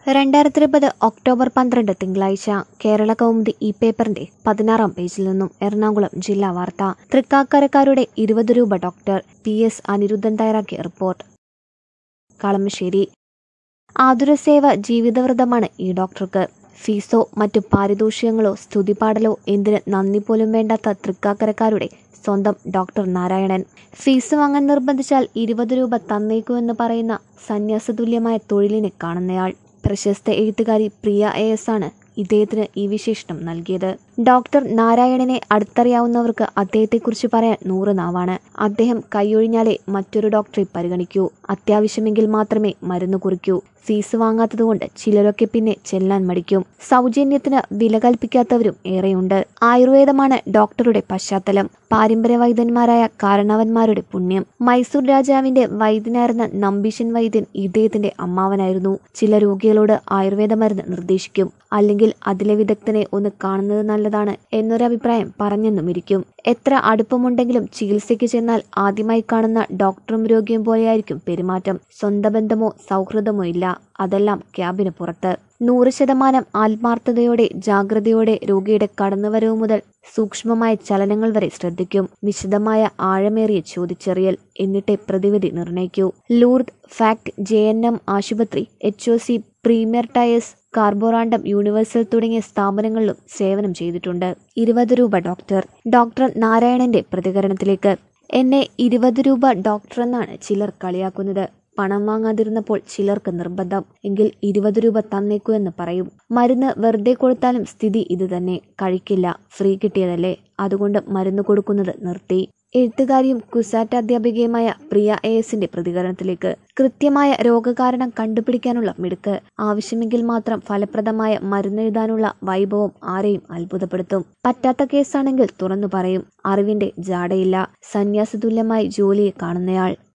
രണ്ടായിരത്തി ഇരുപത് ഒക്ടോബർ പന്ത്രണ്ട് തിങ്കളാഴ്ച കേരള കൗമുദി ഈ പേപ്പറിന്റെ പതിനാറാം പേജിൽ നിന്നും എറണാകുളം ജില്ലാ വാർത്ത തൃക്കാക്കരക്കാരുടെ ഇരുപത് രൂപ ഡോക്ടർ പി എസ് അനിരുദ്ധൻ തയ്യാറാക്കിയ റിപ്പോർട്ട് കളമശ്ശേരി ആതുരസേവ ജീവിതവ്രതമാണ് ഈ ഡോക്ടർക്ക് ഫീസോ മറ്റു പാരിതോഷികങ്ങളോ സ്തുതിപാടലോ എന്തിന് നന്ദി പോലും വേണ്ടാത്ത തൃക്കാക്കരക്കാരുടെ സ്വന്തം ഡോക്ടർ നാരായണൻ ഫീസ് വാങ്ങാൻ നിർബന്ധിച്ചാൽ ഇരുപത് രൂപ തന്നേക്കൂ എന്ന് പറയുന്ന സന്യാസതുല്യമായ തൊഴിലിനെ കാണുന്നയാൾ പ്രശസ്ത എഴുത്തുകാരി പ്രിയ എ എസ് ആണ് ഇദ്ദേഹത്തിന് ഈ വിശേഷണം നൽകിയത് ഡോക്ടർ നാരായണനെ അടുത്തറിയാവുന്നവർക്ക് അദ്ദേഹത്തെക്കുറിച്ച് പറയാൻ നൂറ് നാവാണ് അദ്ദേഹം കൈയൊഴിഞ്ഞാലേ മറ്റൊരു ഡോക്ടറെ പരിഗണിക്കൂ അത്യാവശ്യമെങ്കിൽ മാത്രമേ മരുന്ന് കുറിക്കൂ ഫീസ് വാങ്ങാത്തതുകൊണ്ട് ചിലരൊക്കെ പിന്നെ ചെല്ലാൻ മടിക്കും സൗജന്യത്തിന് വില കൽപ്പിക്കാത്തവരും ഏറെയുണ്ട് ആയുർവേദമാണ് ഡോക്ടറുടെ പശ്ചാത്തലം പാരമ്പര്യ വൈദ്യന്മാരായ കാരണവന്മാരുടെ പുണ്യം മൈസൂർ രാജാവിന്റെ വൈദ്യനായിരുന്ന നമ്പീശൻ വൈദ്യൻ ഇദ്ദേഹത്തിന്റെ അമ്മാവനായിരുന്നു ചില രോഗികളോട് ആയുർവേദ മരുന്ന് നിർദ്ദേശിക്കും അല്ലെങ്കിൽ അതിലെ വിദഗ്ധനെ ഒന്ന് കാണുന്നത് നല്ലതാണ് എന്നൊരഭിപ്രായം പറഞ്ഞെന്നുമിരിക്കും എത്ര അടുപ്പമുണ്ടെങ്കിലും ചികിത്സയ്ക്ക് ചെന്നാൽ ആദ്യമായി കാണുന്ന ഡോക്ടറും രോഗിയും പോലെയായിരിക്കും പെരുമാറ്റം സ്വന്തം ബന്ധമോ സൗഹൃദമോ ഇല്ല അതെല്ലാം ക്യാബിന് പുറത്ത് നൂറ് ശതമാനം ആത്മാർത്ഥതയോടെ ജാഗ്രതയോടെ രോഗിയുടെ കടന്നുവരവ് മുതൽ സൂക്ഷ്മമായ ചലനങ്ങൾ വരെ ശ്രദ്ധിക്കും വിശദമായ ആഴമേറിയ ചോദിച്ചറിയൽ എന്നിട്ടേ പ്രതിവിധി നിർണയിക്കൂ Lourdes FACT J N M ആശുപത്രി H O C Premier Tyres Carborundum Universal തുടങ്ങിയ സ്ഥാപനങ്ങളിലും സേവനം ചെയ്തിട്ടുണ്ട് ഇരുപത് രൂപ ഡോക്ടർ ഡോക്ടർ നാരായണന്റെ പ്രതികരണത്തിലേക്ക് എന്നെ ഇരുപത് രൂപ ഡോക്ടർ എന്നാണ് ചിലർ കളിയാക്കുന്നത് പണം വാങ്ങാതിരുന്നപ്പോൾ ചിലർക്ക് നിർബന്ധം എങ്കിൽ ഇരുപത് രൂപ തന്നേക്കൂ എന്ന് പറയും മരുന്ന് വെറുതെ കൊടുത്താലും സ്ഥിതി ഇത് തന്നെ കഴിക്കില്ല ഫ്രീ കിട്ടിയതല്ലേ അതുകൊണ്ട് മരുന്ന് കൊടുക്കുന്നത് നിർത്തി എഴുത്തുകാരിയും കുസാറ്റ് അധ്യാപികയുമായ പ്രിയ എ എസിന്റെ പ്രതികരണത്തിലേക്ക് കൃത്യമായ രോഗകാരണം കണ്ടുപിടിക്കാനുള്ള മിടുക്ക് ആവശ്യമെങ്കിൽ മാത്രം ഫലപ്രദമായ മരുന്നെഴുതാനുള്ള വൈഭവം ആരെയും അത്ഭുതപ്പെടുത്തും പറ്റാത്ത കേസാണെങ്കിൽ തുറന്നു പറയും അറിവിന്റെ ജാടയില്ല സന്യാസതുല്യമായി ജോലിയെ കാണുന്നയാൾ